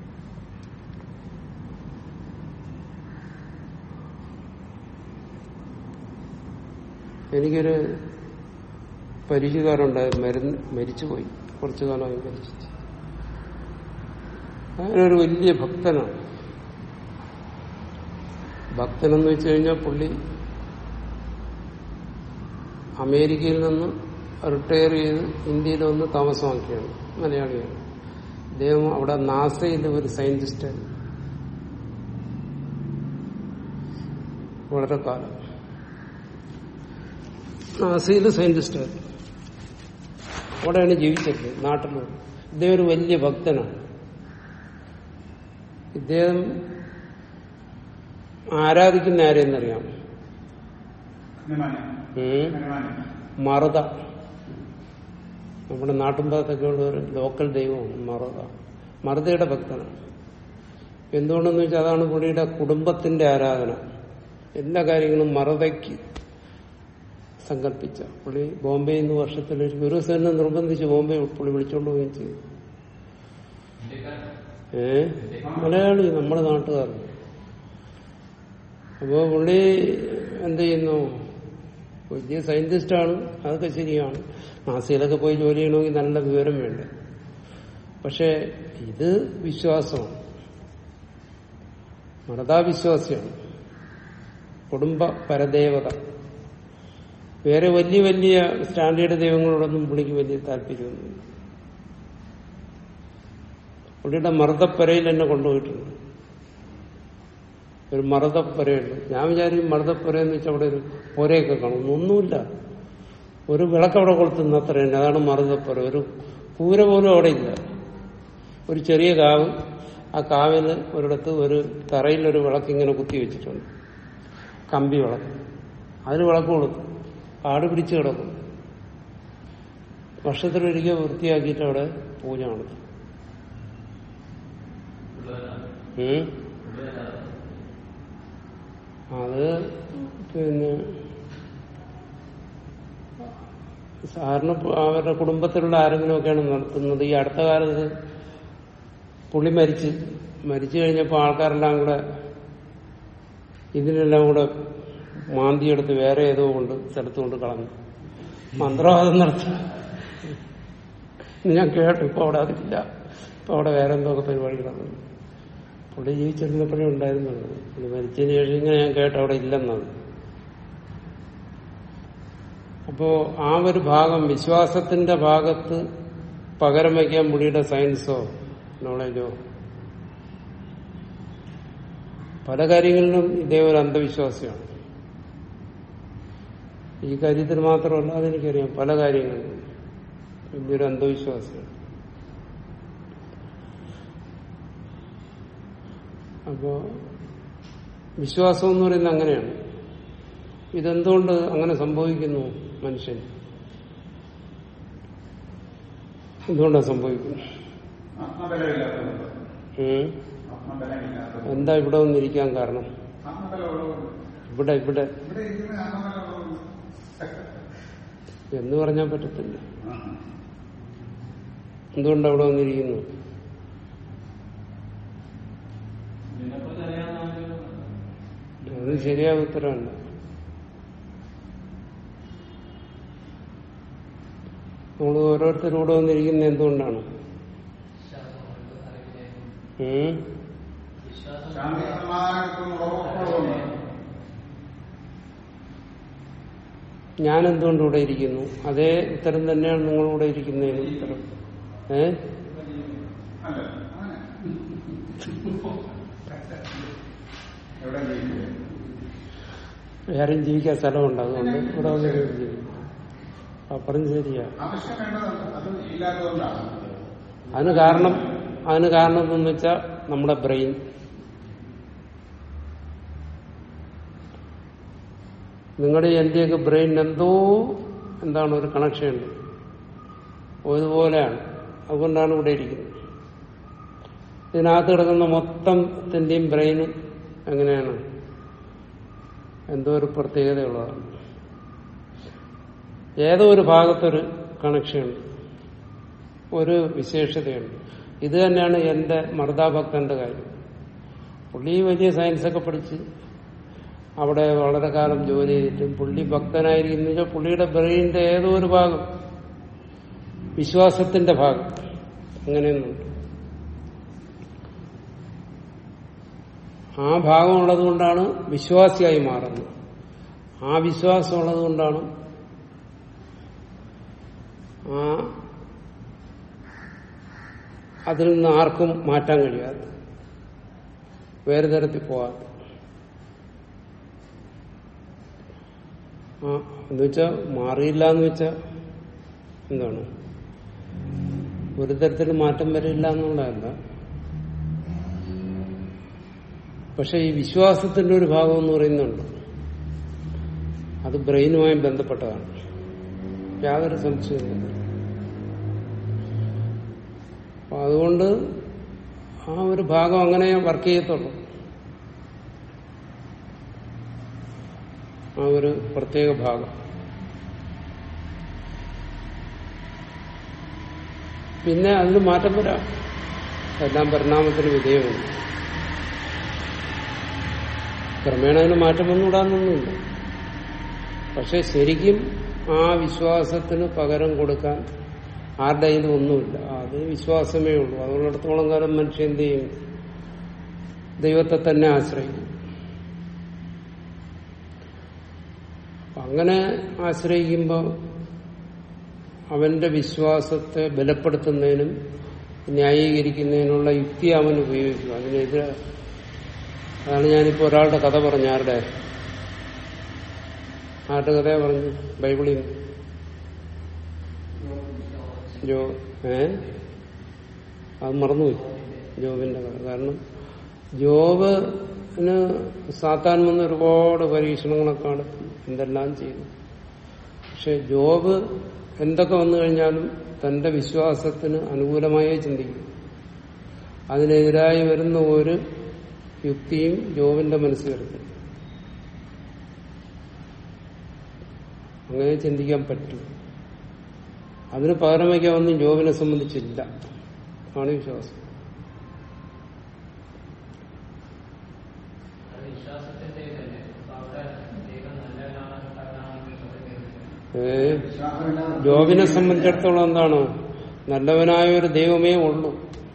എനിക്കൊരു പരിചയക്കാരുണ്ടായിരുന്നു മരുന്ന് മരിച്ചുപോയി കുറച്ചു കാലമായി മരിച്ചു അങ്ങനൊരു വലിയ ഭക്തനാണ് ഭക്തനെന്ന് വെച്ച് കഴിഞ്ഞാൽ പുള്ളി അമേരിക്കയിൽ നിന്ന് റിട്ടയർ ചെയ്ത് ഇന്ത്യയിൽ വന്ന് താമസമാക്കിയാണ് മലയാളിയാണ് അദ്ദേഹം അവിടെ നാസയിൽ ഒരു സയന്റിസ്റ്റാണ് വളരെ കാലം നാസയിൽ സയന്റിസ്റ്റായിരുന്നു അവിടെയാണ് ജീവിച്ചത് നാട്ടിൽ ഇദ്ദേഹം ഒരു വലിയ ഭക്തനാണ് ഇദ്ദേഹം ആരാധിക്കുന്ന ആരെന്നറിയാം ഹനുമാനെ ഉം. ഹനുമാനെ മറുത നമ്മുടെ നാട്ടിൻപുറത്തൊക്കെ ഉള്ള ഒരു ലോക്കൽ ദൈവമാണ് മറുത മറുതയുടെ ഭക്തനാണ് എന്തുകൊണ്ടെന്ന് വെച്ചാൽ അതാണ് പുള്ളിയുടെ കുടുംബത്തിന്റെ ആരാധന എല്ലാ കാര്യങ്ങളും മറുതയ്ക്ക് സങ്കല്പിച്ച പുള്ളി ബോംബെയിൽ നിന്ന് വർഷത്തിൽ ഒരു ഒരു ദിവസം എന്നെ നിർബന്ധിച്ച് ബോംബെ പുള്ളി വിളിച്ചോണ്ട് പോവുകയും ചെയ്തു ഏ മലയാളി നമ്മുടെ നാട്ടുകാരൻ അപ്പോ പുള്ളി എന്ത് ചെയ്യുന്നു വലിയ സയന്റിസ്റ്റാണ് അതൊക്കെ ശരിയാണ് നാസിയിലൊക്കെ പോയി ജോലി ചെയ്യണമെങ്കിൽ നല്ല വിവരം വേണ്ടേ പക്ഷെ ഇത് വിശ്വാസമാണ് മതവിശ്വാസിയാണ് കുടുംബ പരദേവത വേറെ വലിയ വലിയ സ്റ്റാൻഡേർഡ് ദൈവങ്ങളോടൊന്നും പുള്ളിക്ക് വലിയ താല്പര്യമൊന്നുമില്ല പുള്ളിയുടെ മർദ്ദപ്പരയിൽ എന്നെ കൊണ്ടുപോയിട്ടുണ്ട് ഒരു മർദ്ദപ്പരയുണ്ട് ഞാൻ വിചാരിക്കും മർദ്ദപ്പര എന്ന് വെച്ചാൽ അവിടെ ഒരു പുരയൊക്കെ കാണും ഒന്നുമില്ല ഒരു വിളക്ക് അവിടെ കൊളുത്തുന്ന അത്ര തന്നെ അതാണ് മർദ്ദപ്പര ഒരു കൂര പോലും അവിടെ ഇല്ല ഒരു ചെറിയ കാവ് ആ കാവിന് ഒരിടത്ത് ഒരു തറയിൽ ഒരു വിളക്ക് ഇങ്ങനെ കുത്തി വെച്ചിട്ടുണ്ട് കമ്പി വിളക്ക് അതിന് വിളക്ക് കൊടുത്തു കാട് പിടിച്ചു കിടക്കും വർഷത്തിലൊരിക്കൽ വൃത്തിയാക്കിയിട്ട് അവിടെ പൂജ നടത്തും ഉം. അത് പിന്നെ സാറിന് അവരുടെ കുടുംബത്തിലുള്ള ആരെങ്കിലുമൊക്കെയാണ് നടത്തുന്നത് ഈ അടുത്ത കാലത്ത് പുള്ളി മരിച്ച് മരിച്ചു കഴിഞ്ഞപ്പോൾ ആൾക്കാരെല്ലാം കൂടെ ഇതിനെല്ലാം കൂടെ മാന്തിയെടുത്ത് വേറെ ഏതോ കൊണ്ട് സ്ഥലത്ത് കൊണ്ട് കളഞ്ഞു മന്ത്രവാദം നടത്തി ഞാൻ കേട്ടു ഇപ്പൊ അവിടെ അതില്ല ഇപ്പൊ അവിടെ വേറെ എന്തൊക്കെ പരിപാടി നടന്നു പുള്ളി ജീവിച്ചിരുന്നപ്പോഴേ ഉണ്ടായിരുന്നുള്ളൂ പുള്ളി മരിച്ചതിന് ശേഷം ഇങ്ങനെ ഞാൻ കേട്ടു അവിടെ ഇല്ലെന്നാണ് അപ്പോ ആ ഒരു ഭാഗം വിശ്വാസത്തിന്റെ ഭാഗത്ത് പകരം വയ്ക്കാൻ പുള്ളിയുടെ സയൻസോ നോളജോ പല കാര്യങ്ങളിലും ഇതേ ഒരു അന്ധവിശ്വാസിയാണ് ഈ കാര്യത്തിൽ മാത്രമല്ല അതെനിക്കറിയാം പല കാര്യങ്ങളിലും വലിയൊരു അന്ധവിശ്വാസിയാണ് അപ്പോ വിശ്വാസം എന്ന് പറയുന്നത് അങ്ങനെയാണ് ഇതെന്തുകൊണ്ട് അങ്ങനെ സംഭവിക്കുന്നു മനുഷ്യൻ എന്തുകൊണ്ടാണ് സംഭവിക്കുന്നത് ആത്മബലമില്ലാത്തതുകൊണ്ട് ഉം? ആത്മബലമില്ലാത്തത് എന്താ ഇവിടെ വന്നിരിക്കാൻ കാരണം ആത്മബലമുള്ളതുകൊണ്ട് ഇവിടെ ഇവിടെ ഇവിടെ ഇരിക്കുന്ന ആത്മബലമുള്ളതുകൊണ്ട് എന്ന് പറഞ്ഞാൽ പറ്റത്തില്ല ആ. എന്തുകൊണ്ട് അവിടെ വന്നിരിക്കുന്നു ഇതിനെക്കുറിച്ച് അറിയാവുന്ന അത് ശരിയായ ഉത്തരവല്ല നമ്മൾ ഓരോരുത്തരോട് വന്നിരിക്കുന്നത് എന്തുകൊണ്ടാണ് ഉം? ശാന്തി സമാധാനത്തിന് ഉറവുള്ളതുകൊണ്ട് ഞാൻ എന്തുകൊണ്ട് ഇവിടെ ഇരിക്കുന്നു അതേ ഉത്തരം തന്നെയാണ് നിങ്ങളിവിടെ ഇരിക്കുന്നതിന് ഉത്തരം ഏ അല്ല അങ്ങനെ എവിടെ ജീവിക്കുക വേറെയും ജീവിക്കാൻ സ്ഥലമുണ്ട് അതുകൊണ്ട് ഇവിടെ വന്ന് ജീവിക്കും ആ പറഞ്ഞു ശരിയാ ആവശ്യം വേണ്ടത് അത് ഇല്ലാത്തതുകൊണ്ടാണ് അതിന് കാരണം അതിന് കാരണം എന്തെന്ന് വെച്ചാൽ നമ്മുടെ ബ്രെയിൻ നിങ്ങളുടെ എന്റെയൊക്കെ ബ്രെയിൻ എന്തോ എന്താണ് ഒരു കണക്ഷൻ ഉണ്ട് ഒരുപോലെയാണ് അതുകൊണ്ടാണ് ഇവിടെ ഇരിക്കുന്നത് ഇതിനകത്ത് കിടക്കുന്ന മൊത്തത്തിന്റെയും ബ്രെയിൻ എങ്ങനെയാണ് എന്തോ ഒരു പ്രത്യേകതയുള്ളതാണ് ഏതോ ഒരു ഭാഗത്തൊരു കണക്ഷനുണ്ട് ഒരു വിശേഷതയുണ്ട് ഇത് തന്നെയാണ് എന്റെ മർദ്ദാഭക്തന്റെ കാര്യം പുള്ളി വലിയ സയൻസൊക്കെ പഠിച്ച് അവിടെ വളരെ കാലം ജോലി ചെയ്തിട്ടും പുള്ളി ഭക്തനായിരിക്കുന്ന പുള്ളിയുടെ ബ്രെയിനിന്റെ ഏതോ ഒരു ഭാഗം വിശ്വാസത്തിന്റെ ഭാഗം അങ്ങനെയൊന്നുണ്ട് ആ ഭാഗം ഉള്ളത് കൊണ്ടാണ് വിശ്വാസിയായി മാറുന്നത് ആ വിശ്വാസം ഉള്ളത് കൊണ്ടാണ് ആ അതിൽ നിന്ന് ആർക്കും മാറ്റാൻ കഴിയാതെ വേറെ തരത്തിൽ പോകാതെ ആ എന്ന് വെച്ചാ മാറിയില്ല എന്ന് വെച്ചാ എന്താണ് ഒരു തരത്തിൽ മാറ്റം വരില്ല എന്നുള്ളതല്ല പക്ഷെ ഈ വിശ്വാസത്തിന്റെ ഒരു ഭാഗം എന്ന് പറയുന്നുണ്ട് അത് ബ്രെയിനുമായി ബന്ധപ്പെട്ടതാണ് യാതൊരു സംശയവുമില്ല അപ്പൊ അതുകൊണ്ട് ആ ഒരു ഭാഗം അങ്ങനെ വർക്ക് ചെയ്യത്തുള്ളൂ ആ ഒരു പ്രത്യേക ഭാഗം പിന്നെ അതിന് മാറ്റം വരാം എല്ലാം പരിണാമത്തിന് വിധേയമാണ് ക്രമേണ അതിന് മാറ്റം വന്നുകൂടാന്നൊന്നുമില്ല പക്ഷെ ശരിക്കും ആ വിശ്വാസത്തിന് പകരം കൊടുക്കാൻ ആരുടെ കയ്യിലും ഒന്നുമില്ല അത് വിശ്വാസമേ ഉള്ളൂ അതുള്ളിടത്തോളം കാലം മനുഷ്യൻ എന്ത് ചെയ്യും ദൈവത്തെ തന്നെ ആശ്രയിക്കും അപ്പൊ അങ്ങനെ ആശ്രയിക്കുമ്പോൾ അവന്റെ വിശ്വാസത്തെ ബലപ്പെടുത്തുന്നതിനും ന്യായീകരിക്കുന്നതിനുള്ള യുക്തി അവൻ ഉപയോഗിക്കും അതിനെതിരെ അതാണ് ഞാനിപ്പോ ഒരാളുടെ കഥ പറഞ്ഞു ആരുടെ ആരുടെ കഥയാ പറഞ്ഞു ബൈബിളിൽ നിന്ന് ജോ ഏ അത് മറന്നുപോയി ജോബിന്റെ കഥ കാരണം ജോബിന് സാത്താൻ വന്ന് ഒരുപാട് പരീക്ഷണങ്ങളൊക്കെ നടത്തി എന്തെല്ലാം ചെയ്തു പക്ഷെ ജോബ് എന്തൊക്കെ വന്നു കഴിഞ്ഞാലും തന്റെ വിശ്വാസത്തിന് അനുകൂലമായേ ചിന്തിക്കും അതിനെതിരായി വരുന്ന ഒരു യുക്തിയും ജോബിന്റെ മനസ്സിൽ വരുന്നു അങ്ങനെ ചിന്തിക്കാൻ പറ്റും അതിന് പകരം വയ്ക്കാൻ ഒന്നും ജോബിനെ സംബന്ധിച്ചില്ല ആണ് വിശ്വാസം അത് വിശ്വാസത്തിന്റെ ഇതല്ലേ അപ്പൊ അവിടെ ദൈവം നല്ലവനാണ് കള്ളനാണെന്ന് പറയുന്നത് ഏ വിശ്വാസമില്ലാതെ ജോബിനെ സംബന്ധിച്ചിടത്തോളം എന്താണ് നല്ലവനായ ഒരു ദൈവമേ ഉള്ളൂ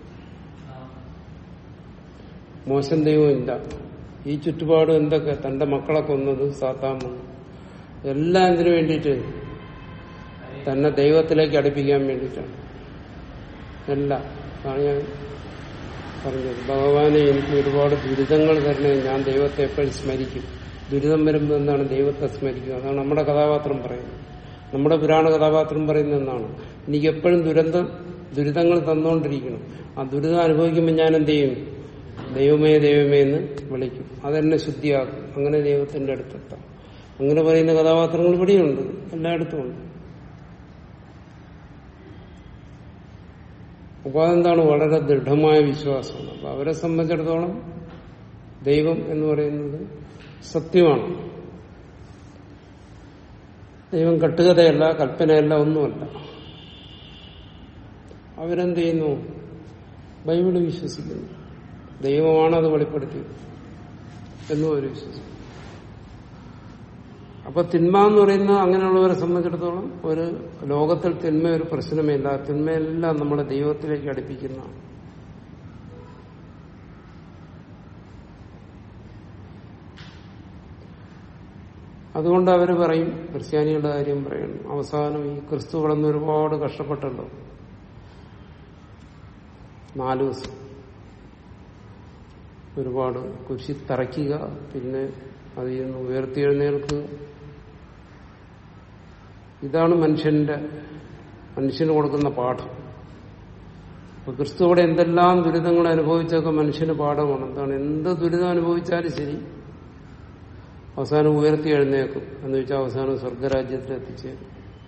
മോശം ദൈവം ഇല്ല ഈ ചുറ്റുപാട് എന്തൊക്കെ തന്റെ മക്കളെ കൊന്നത് സാത്താൻ വന്നു എല്ലാം എന്തിനു വേണ്ടിയിട്ട് തന്നെ ദൈവത്തിലേക്ക് അടുപ്പിക്കാൻ വേണ്ടിയിട്ടാണ് എല്ലാം അതാണ് ഞാൻ പറഞ്ഞത് ഭഗവാനെ എനിക്ക് ഒരുപാട് ദുരിതങ്ങൾ തരണേ ഞാൻ ദൈവത്തെ എപ്പോഴും സ്മരിക്കും ദുരിതം വരുമ്പോൾ എന്താണ് ദൈവത്തെ സ്മരിക്കുക അതാണ് നമ്മുടെ കഥാപാത്രം പറയുന്നത് നമ്മുടെ പുരാണ കഥാപാത്രം പറയുന്നത് എന്താണ് എനിക്ക് എപ്പോഴും ദുരന്തം ദുരിതങ്ങൾ തന്നുകൊണ്ടിരിക്കണം ആ ദുരിതം അനുഭവിക്കുമ്പോൾ ഞാൻ എന്ത് ചെയ്യും ദൈവമേ ദൈവമേ എന്ന് വിളിക്കും അതെന്നെ ശുദ്ധിയാക്കും അങ്ങനെ ദൈവത്തിന്റെ അടുത്തെത്താം അങ്ങനെ പറയുന്ന കഥാപാത്രങ്ങൾ ഇവിടെയുണ്ട് എല്ലായിടത്തും ഉണ്ട് അപ്പൊ അതെന്താണ് വളരെ ദൃഢമായ വിശ്വാസമാണ് അപ്പൊ അവരെ സംബന്ധിച്ചിടത്തോളം ദൈവം എന്ന് പറയുന്നത് സത്യമാണ് ദൈവം കെട്ടുകഥയല്ല കൽപ്പനയല്ല ഒന്നുമല്ല അവരെന്ത് ചെയ്യുന്നു ബൈബിള് വിശ്വസിക്കുന്നു ദൈവമാണ് അത് വെളിപ്പെടുത്തിയത് എന്നും അവർ വിശ്വസിക്കുന്നു അപ്പൊ തിന്മ എന്ന് പറയുന്ന അങ്ങനെയുള്ളവരെ സംബന്ധിച്ചിടത്തോളം ഒരു ലോകത്തിൽ തിന്മ ഒരു പ്രശ്നമേ ഇല്ല തിന്മയെല്ലാം നമ്മളെ ദൈവത്തിലേക്ക് അടുപ്പിക്കുന്ന അതുകൊണ്ട് അവർ പറയും ക്രിസ്ത്യാനികളുടെ കാര്യം പറയണം അവസാനം ഈ ക്രിസ്തു കടന്ന് ഒരുപാട് കഷ്ടപ്പെട്ടല്ലോ നാലു ദിവസം ഒരുപാട് കുരിശി തറയ്ക്കുക പിന്നെ അതിൽ നിന്ന് ഉയർത്തിയെഴുന്നേൽക്കുക ഇതാണ് മനുഷ്യന്റെ മനുഷ്യന് കൊടുക്കുന്ന പാഠം അപ്പൊ ക്രിസ്തു ഇവിടെ എന്തെല്ലാം ദുരിതങ്ങൾ അനുഭവിച്ചൊക്കെ മനുഷ്യന് പാഠമാണ് എന്താണ് എന്ത് ദുരിതം അനുഭവിച്ചാലും ശരി അവസാനം ഉയർത്തി എഴുന്നേക്കും എന്ന് വെച്ചാൽ അവസാനം സ്വർഗരാജ്യത്തിൽ എത്തിച്ചേരും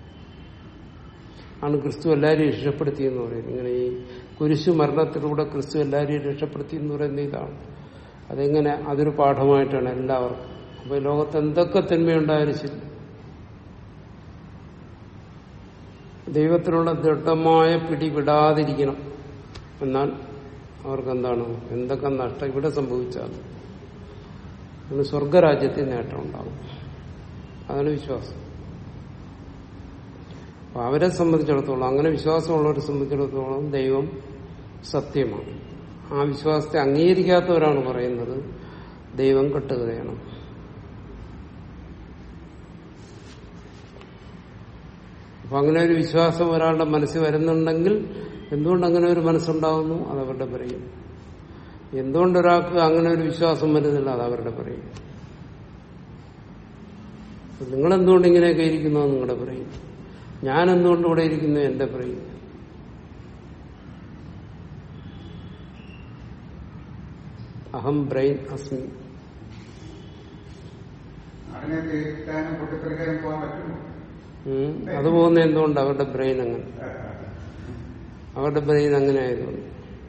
ആണ് ക്രിസ്തു എല്ലാവരെയും രക്ഷപ്പെടുത്തിയെന്ന് പറയുന്നത് ഇങ്ങനെ ഈ കുരിശു മരണത്തിലൂടെ ക്രിസ്തു എല്ലാവരെയും രക്ഷപ്പെടുത്തി എന്ന് പറയുന്ന ഇതാണ് അതെങ്ങനെ അതൊരു പാഠമായിട്ടാണ് എല്ലാവർക്കും അപ്പൊ ഈ ലോകത്ത് എന്തൊക്കെ തിന്മയുണ്ടായാലും ശരി ദൈവത്തിനുള്ള ദൃഢമായ പിടി വിടാതിരിക്കണം എന്നാൽ അവർക്ക് എന്താണ് എന്തൊക്കെ നഷ്ടം ഇവിടെ സംഭവിച്ചാലും അതിന് സ്വർഗരാജ്യത്തിൽ നേട്ടം ഉണ്ടാവും അതാണ് വിശ്വാസം അപ്പൊ അവരെ സംബന്ധിച്ചിടത്തോളം അങ്ങനെ വിശ്വാസമുള്ളവരെ സംബന്ധിച്ചിടത്തോളം ദൈവം സത്യമാണ് ആ വിശ്വാസത്തെ അംഗീകരിക്കാത്തവരാണ് പറയുന്നത് ദൈവം കെട്ടുകയാണ് അപ്പൊ അങ്ങനെ ഒരു വിശ്വാസം ഒരാളുടെ മനസ്സിൽ വരുന്നുണ്ടെങ്കിൽ എന്തുകൊണ്ട് അങ്ങനെ ഒരു മനസ്സുണ്ടാകുന്നു അത് അവരുടെ പറയും എന്തുകൊണ്ട് ഒരാൾക്ക് അങ്ങനെ ഒരു വിശ്വാസം വരുന്നില്ല അത് അവരുടെ പറയും നിങ്ങൾ എന്തുകൊണ്ട് ഇങ്ങനെയൊക്കെ ഇരിക്കുന്നു അത് നിങ്ങളുടെ പറയും ഞാൻ എന്തുകൊണ്ട് ഇവിടെ ഇരിക്കുന്നു എന്റെ പറയും അഹം ബ്രെയിൻ അസ്മി അതിനെ തീർക്കാനും പൊട്ടിത്തെറിക്കാനും പോകാൻ പറ്റുമോ ഉം. അത് പോകുന്ന എന്തുകൊണ്ട് അവരുടെ ബ്രെയിൻ അങ്ങനെ അവരുടെ ബ്രെയിൻ അങ്ങനെ ആയതുകൊണ്ട്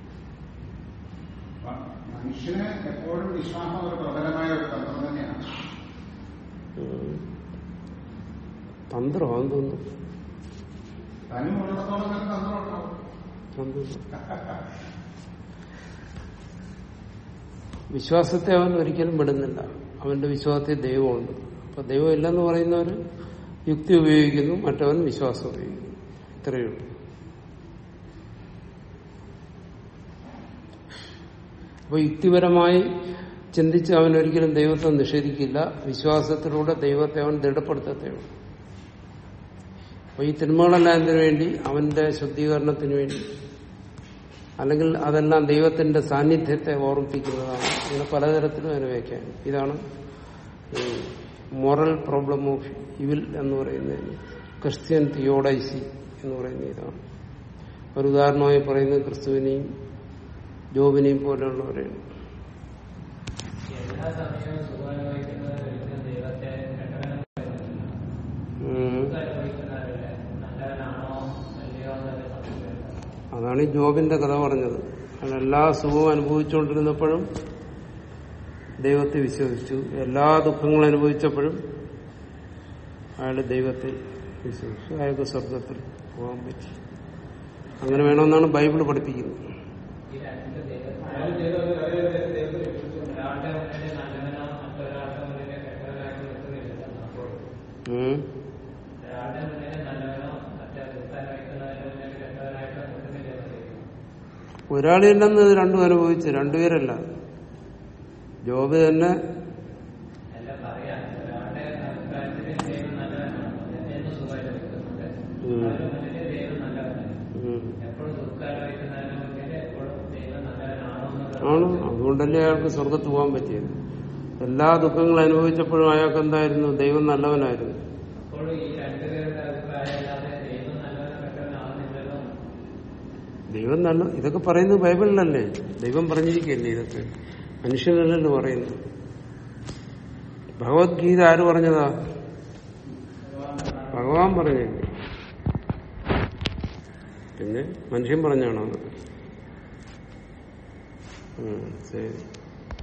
മനുഷ്യന് എപ്പോഴും വിശ്വാസം ഒരു പ്രബലമായ ഒരു തന്ത്രം തന്നെയാണ് ഉം. തന്ത്രമാണെന്ന് തോന്നുന്നു തനും ഉള്ളിടത്തോളം കാലം തന്ത്രം ഉണ്ടാവും തന്ത്രം. വിശ്വാസത്തെ അവൻ ഒരിക്കലും വിടുന്നില്ല അവന്റെ വിശ്വാസത്തിൽ ദൈവമുണ്ട് അപ്പൊ ദൈവം ഇല്ലെന്ന് പറയുന്നവർ യുക്തി ഉപയോഗിക്കുന്നു മറ്റവൻ വിശ്വാസം ഉപയോഗിക്കുന്നു ഇത്രയേ ഉള്ളൂ അപ്പൊ യുക്തിപരമായി ചിന്തിച്ച് അവൻ ഒരിക്കലും ദൈവത്തെ നിഷേധിക്കില്ല വിശ്വാസത്തിലൂടെ ദൈവത്തെ അവൻ ദൃഢപ്പെടുത്തത്തേ ഉള്ളൂ അപ്പൊ ഈ തിന്മകളെല്ലാം എന്തിനു വേണ്ടി അവന്റെ ശുദ്ധീകരണത്തിന് വേണ്ടി അല്ലെങ്കിൽ അതെല്ലാം ദൈവത്തിന്റെ സാന്നിധ്യത്തെ ഓർമ്മിപ്പിക്കുന്നതാണ് ഇങ്ങനെ പലതരത്തിലും അതിനെ വയ്ക്കാൻ ഇതാണ് മോറൽ പ്രോബ്ലം ഓഫ് ഇവിൽ എന്ന് പറയുന്നതിന് ക്രിസ്ത്യൻ തിയോഡൈസി എന്ന് പറയുന്ന ഇതാണ് ഒരു ഉദാഹരണമായി പറയുന്നത് ക്രിസ്തുവിനെയും ജോബിനെയും പോലെയുള്ളവരെയാണ് എല്ലാ സമയവും സുഖമനുഭവിക്കുന്നവർ ഒരിക്കലും ദൈവത്തെ കെട്ടവനെന്ന് പറയുന്നില്ല ഉം. സുഖം അനുഭവിക്കുന്നവരല്ലേ നല്ലവനാണോ അല്ലയോ എന്നൊക്കെ സംശയമുണ്ട് അതാണ് ഈ ജോബിന്റെ കഥ പറഞ്ഞത് അയാൾ എല്ലാ സുഖവും അനുഭവിച്ചുകൊണ്ടിരുന്നപ്പോഴും ദൈവത്തെ വിശ്വസിച്ചു എല്ലാ ദുഃഖങ്ങളും അനുഭവിച്ചപ്പോഴും അയാൾ ദൈവത്തെ വിശ്വസിച്ചു അയാൾക്ക് സ്വർഗത്തിൽ പോകാൻ പറ്റി അങ്ങനെ വേണമെന്നാണ് ബൈബിൾ പഠിപ്പിക്കുന്നത് ഈ രണ്ട് ദൈവം അയാൾ ചെയ്ത ഒരു കാര്യം ദൈവത്തെ രക്ഷിച്ചു ഒരാളുടെ മുന്നിൽ നല്ലവനോ മറ്റൊരാളുടെ മുന്നിൽ കെട്ടവനായിട്ട് നിൽക്കുന്നില്ല അപ്പോൾ ഉം. ഒരാളുടെ മുന്നിൽ നല്ലവനോ മറ്റേ ദുഃഖം അനുഭവിക്കുന്നവരുടെ മുന്നിൽ കെട്ടവനായിട്ട് നിൽക്കുന്നില്ല ഒരാളില്ലെന്ന് രണ്ടും അനുഭവിച്ചു രണ്ടുപേരല്ല ജോബ് തന്നെ എല്ലാം പറയാം ഒരാളുടെ അഭിപ്രായത്തിൽ ദൈവം നല്ലവനാണ് എന്ന് സുഖമായിട്ട് നിൽക്കുന്നുണ്ട് ഉം. അവരുടെ മുന്നിൽ ദൈവം നല്ലവനാണ് ഉം. എപ്പോഴും ദുഃഖം അനുഭവിക്കുന്നതിന് മുന്നിൽ എപ്പോഴും ദൈവം നല്ലവനാണോ ആണ് എന്നുള്ളത് അതുകൊണ്ടല്ലേ അയാൾക്ക് സ്വർഗത്ത് പോകാൻ പറ്റിയത് എല്ലാ ദുഃഖങ്ങളും അനുഭവിച്ചപ്പോഴും അയാൾക്ക് എന്തായിരുന്നു ദൈവം നല്ലവനായിരുന്നു അപ്പോൾ ഈ രണ്ടുപേരുടെ അഭിപ്രായം അല്ലാതെ ദൈവം നല്ലവനും കെട്ടവനാവുന്നില്ലല്ലോ ദൈവം നല്ല ഇതൊക്കെ പറയുന്നത് ബൈബിളിലല്ലേ ദൈവം പറഞ്ഞിരിക്കല്ലേ ഇതൊക്കെ മനുഷ്യനല്ലല്ലോ പറയുന്നത് ഭഗവത്ഗീത ആര് പറഞ്ഞതാ ഭഗവാൻ പറഞ്ഞില്ലേ പിന്നെ മനുഷ്യൻ പറഞ്ഞാണോ അത് ഉം, ശരി